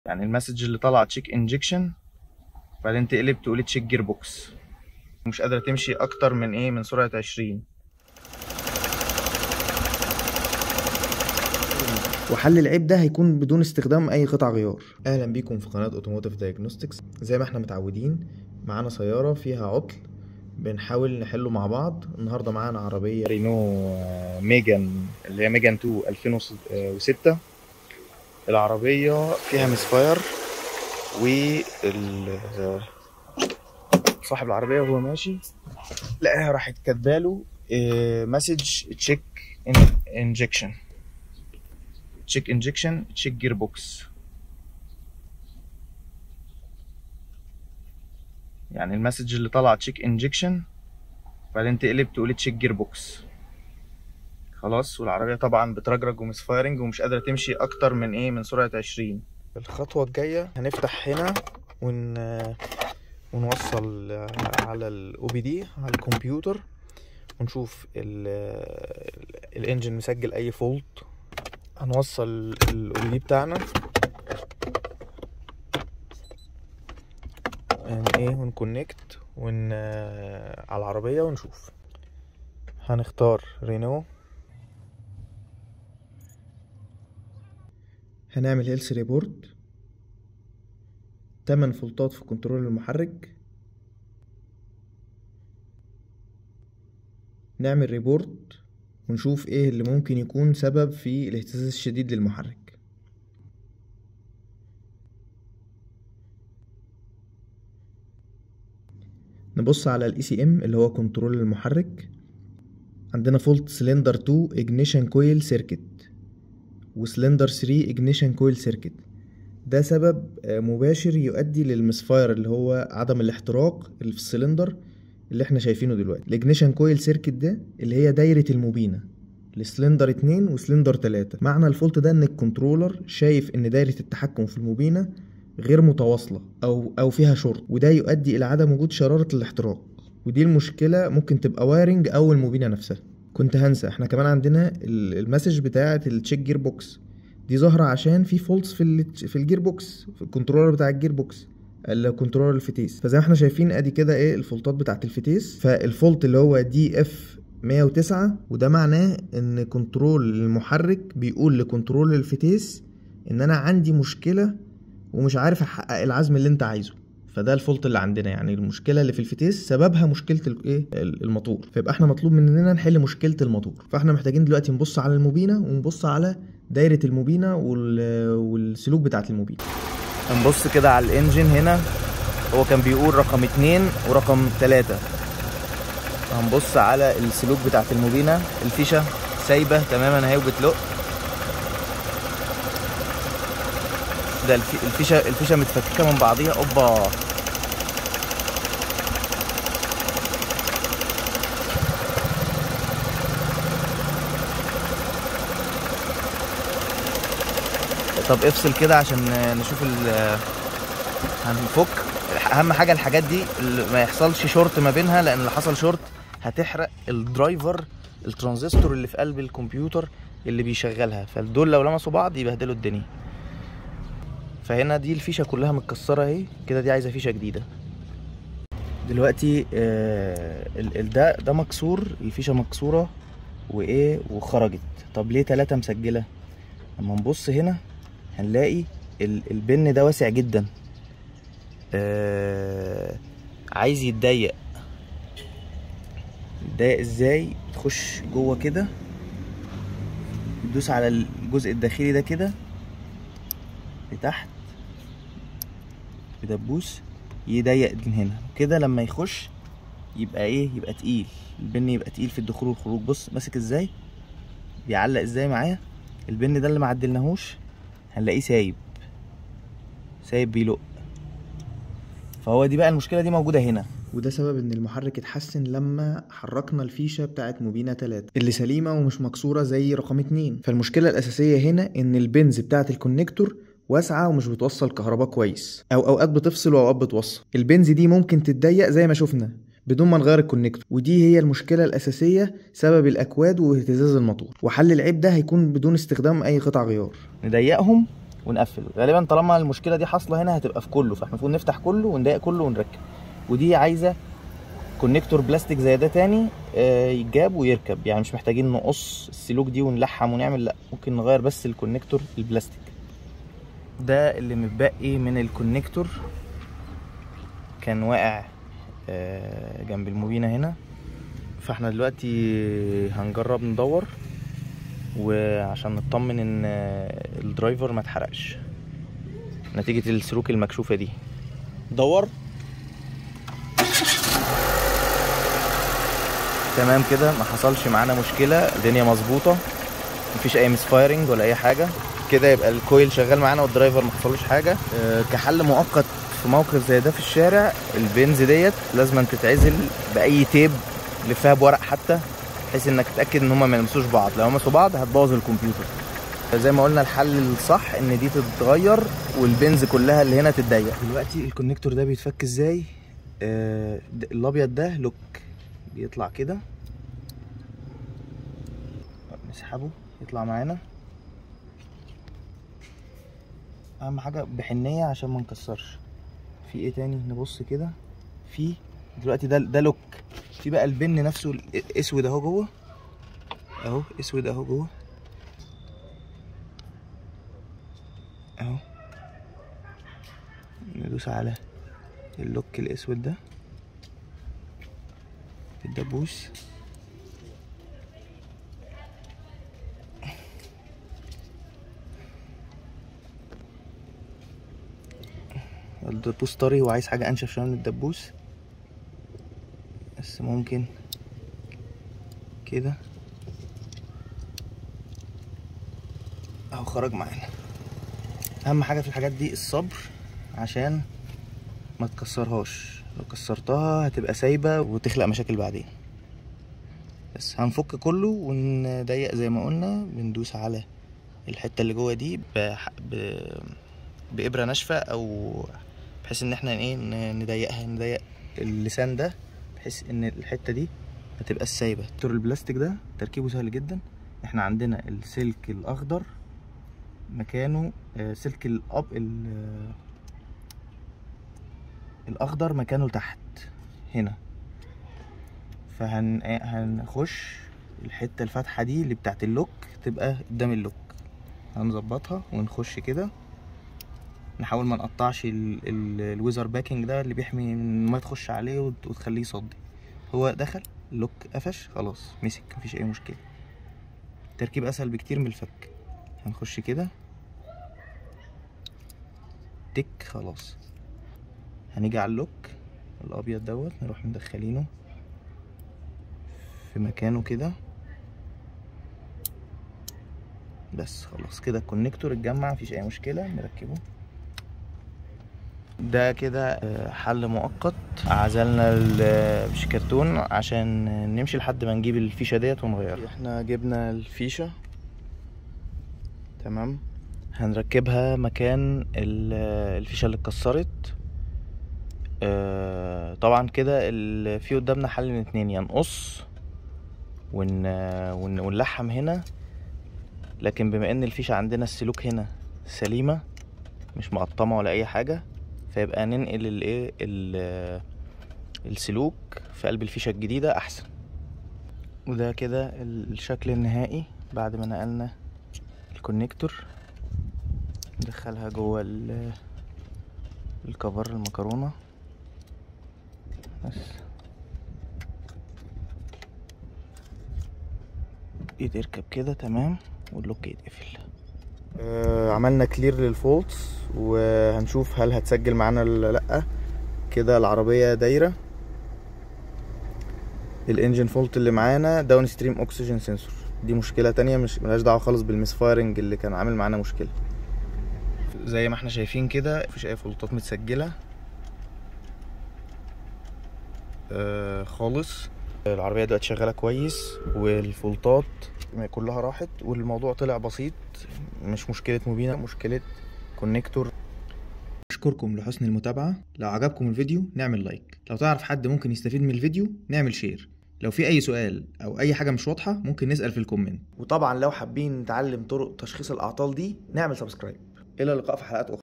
يعني المسج اللي طلع تشيك انجكشن بعدين تقلب تقول تشيك جير بوكس مش قادرة تمشي أكتر من إيه من سرعة 20 وحل العيب ده هيكون بدون استخدام اي قطع غيار اهلا بيكم في قناه اوتوموتيف دايجنوستكس زي ما احنا متعودين معانا سياره فيها عطل بنحاول نحله مع بعض النهارده معانا عربيه رينو ميجان اللي هي ميجان 2 2006 العربية فيها مسفاير وال صاحب العربية وهو ماشي لقاها راحت كاتباله مسج تشيك انجكشن تشيك انجكشن تشيك جير بوكس يعني المسج اللي طلع تشيك انجكشن بعدين تقلب تقول تشيك جير بوكس خلاص والعربية طبعا بترجرج ومسفايرنج ومش قادرة تمشي أكتر من إيه من سرعة 20 الخطوه الجايه هنفتح هنا ون ونوصل على الاو بي دي على الكمبيوتر ونشوف ال- الانجن مسجل اي فولت هنوصل الاو بي دي بتاعنا يعني ايه ونكونكت ون على العربية ونشوف هنختار رينو هنعمل هيلث ريبورت تمن فولتات في كنترول المحرك نعمل ريبورت ونشوف ايه اللي ممكن يكون سبب في الاهتزاز الشديد للمحرك نبص على الاي سي ام اللي هو كنترول المحرك عندنا فولت سلندر 2 اجنيشن كويل سيركت وسلندر 3 اجنيشن كويل سيركت ده سبب آه، مباشر يؤدي للمسفاير اللي هو عدم الاحتراق اللي في السلندر اللي احنا شايفينه دلوقتي الاجنيشن كويل سيركت ده اللي هي دايرة الموبينة لسلندر 2 وسلندر 3 معنى الفولت ده ان الكنترولر شايف ان دايرة التحكم في الموبينة غير متواصلة او او فيها شورت وده يؤدي الى عدم وجود شرارة الاحتراق ودي المشكلة ممكن تبقى وايرنج او الموبينة نفسها كنت هنسى احنا كمان عندنا ال- المسج بتاعة التشيك جير بوكس دي ظاهرة عشان في فولتس في ال في الجير بوكس في الكنترولر بتاع الجير بوكس الكنترولر الفتيس فزي ما احنا شايفين ادي كده ايه الفولتات بتاعت الفتيس فالفولت اللي هو دي اف 109 وده معناه ان كنترول المحرك بيقول لكنترول الفتيس ان انا عندي مشكلة ومش عارف احقق العزم اللي انت عايزه فده الفولت اللي عندنا يعني المشكله اللي في الفتيس سببها مشكله الايه الموتور فيبقى احنا مطلوب مننا نحل مشكله الموتور فاحنا محتاجين دلوقتي نبص على الموبينه ونبص على دايره الموبينه وال... والسلوك بتاعه الموبينه هنبص كده على الانجن هنا هو كان بيقول رقم اتنين ورقم تلاتة هنبص على السلوك بتاعت الموبينة الفيشة سايبة تماما اهي وبتلق ده الفي- الفيشة الفيشة متفككة من بعضيها اوبا طب افصل كده عشان نشوف ال هنفك اهم حاجه الحاجات دي اللي ما يحصلش شورت ما بينها لان لو حصل شورت هتحرق الدرايفر الترانزستور اللي في قلب الكمبيوتر اللي بيشغلها فدول لو لمسوا بعض يبهدلوا الدنيا فهنا دي الفيشه كلها متكسره اهي كده دي عايزه فيشه جديده دلوقتي آه ال- ال- ده ده مكسور الفيشه مكسوره وايه وخرجت طب ليه تلاتة مسجله لما نبص هنا هنلاقي ال- البن ده واسع جدا آه عايز يتضيق يتضيق ازاي تخش جوه كده تدوس على الجزء الداخلي ده كده لتحت بدبوس يضيق من هنا كده لما يخش يبقى ايه يبقى تقيل البن يبقى تقيل في الدخول والخروج بص ماسك ازاي بيعلق ازاي معايا البن ده اللي معدلناهوش هنلاقيه سايب سايب بيلق فهو دي بقى المشكله دي موجوده هنا وده سبب ان المحرك اتحسن لما حركنا الفيشة بتاعت موبينة 3 اللي سليمة ومش مكسورة زي رقم 2 فالمشكلة الأساسية هنا ان البنز بتاعت الكونكتور واسعة ومش بتوصل كهرباء كويس أو أوقات بتفصل وأوقات بتوصل البنز دي ممكن تتضيق زي ما شفنا بدون ما نغير الكونكتور ودي هي المشكلة الأساسية سبب الأكواد واهتزاز الموتور وحل العيب ده هيكون بدون استخدام أي قطع غيار نضيقهم ونقفل غالبا طالما المشكله دي حاصله هنا هتبقى في كله فاحنا المفروض نفتح كله ونضايق كله ونركب ودي عايزه كونكتور بلاستيك زي ده تاني آه، يتجاب ويركب يعني مش محتاجين نقص السلوك دي ونلحم ونعمل لا ممكن نغير بس الكونكتور البلاستيك ده اللي متبقي من الكونكتور كان واقع آه، جنب الموبينة هنا فاحنا دلوقتي هنجرب ندور وعشان نطمن ان آه، الدرايفر ما اتحرقش نتيجة السلوك المكشوفة دي دور تمام كده ما حصلش معانا مشكلة الدنيا مظبوطة مفيش اي مسفايرنج ولا اي حاجة كده يبقى الكويل شغال معانا والدرايفر ما حصلوش حاجة أه كحل مؤقت في موقف زي ده في الشارع البنز ديت لازم تتعزل باي تيب لفها بورق حتى بحيث انك تتاكد ان هما ما يلمسوش بعض لو لمسوا بعض هتبوظ الكمبيوتر زي ما قلنا الحل الصح ان دي تتغير والبنز كلها اللي هنا تتضيق دلوقتي الكونكتور ده بيتفك ازاي آه ده- الابيض ده لوك بيطلع كده نسحبه يطلع معانا اهم حاجه بحنيه عشان ما نكسرش في ايه تاني نبص كده في دلوقتي ده ده لوك في بقى البن نفسه الاسود اهو جوه اهو اسود اهو جوه اهو ندوس على اللوك الاسود ده الدبوس الدبوس طري وعايز حاجة أنشف شوية من الدبوس بس ممكن كده اهو خرج معانا اهم حاجة في الحاجات دي الصبر عشان ما تكسرهاش لو كسرتها هتبقى سايبة وتخلق مشاكل بعدين بس هنفك كله ونضيق زي ما قلنا بندوس على الحتة اللي جوه دي بح... ب... بإبرة ناشفة أو بحيث إن احنا ايه ن- نضيقها نضيق اللسان ده بحيث إن الحتة دي ما تبقاش سايبة دكتور البلاستيك ده تركيبه سهل جدا احنا عندنا السلك الأخضر مكانه آه، سلك الأب ال... آه، الأخضر مكانه تحت هنا فهن آه، هنخش الحتة الفاتحة دي اللي بتاعت اللوك تبقى قدام اللوك هنظبطها ونخش كده نحاول ما نقطعش ال- ال- الويزر باكينج ده اللي بيحمي من ما تخش عليه وت- وتخليه يصدي هو دخل اللوك قفش خلاص مسك مفيش اي مشكله التركيب اسهل بكتير من الفك هنخش كده تك خلاص هنيجي على اللوك الابيض دوت نروح مدخلينه في مكانه كده بس خلاص كده الكونكتور اتجمع مفيش اي مشكله نركبه ده كده آه، حل مؤقت عزلنا الشكرتون عشان نمشي لحد ما نجيب الفيشه ديت ونغيرها احنا جبنا الفيشه تمام هنركبها مكان ال- الفيشه اللي اتكسرت آه، طبعا كده ال- في قدامنا حل من اتنين يا نقص ون... ون... ونلحم هنا لكن بما ان الفيشه عندنا السلوك هنا سليمه مش مقطمه ولا اي حاجه فيبقى ننقل الايه ال- السلوك في قلب الفيشه الجديده احسن وده كده ال- الشكل النهائي بعد ما نقلنا الكونكتور ندخلها جوه ال- الكفر المكرونه بس يتركب كده تمام واللوك يتقفل آه عملنا كلير للفولتس وهنشوف هل هتسجل معانا ولا لا كده العربيه دايره الانجن فولت اللي معانا داون ستريم اوكسجين سنسور دي مشكله تانية مش ملهاش دعوه خالص بالمسفايرنج اللي كان عامل معانا مشكله زي ما احنا شايفين كده مفيش اي فولتات متسجله آه خالص العربيه دلوقتي شغاله كويس والفولتات كلها راحت والموضوع طلع بسيط مش مشكله مبينه مشكله كونكتور أشكركم لحسن المتابعة لو عجبكم الفيديو نعمل لايك لو تعرف حد ممكن يستفيد من الفيديو نعمل شير لو في أي سؤال أو أي حاجة مش واضحة ممكن نسأل في الكومنت وطبعا لو حابين نتعلم طرق تشخيص الاعطال دي نعمل سبسكرايب الى اللقاء في حلقات اخرى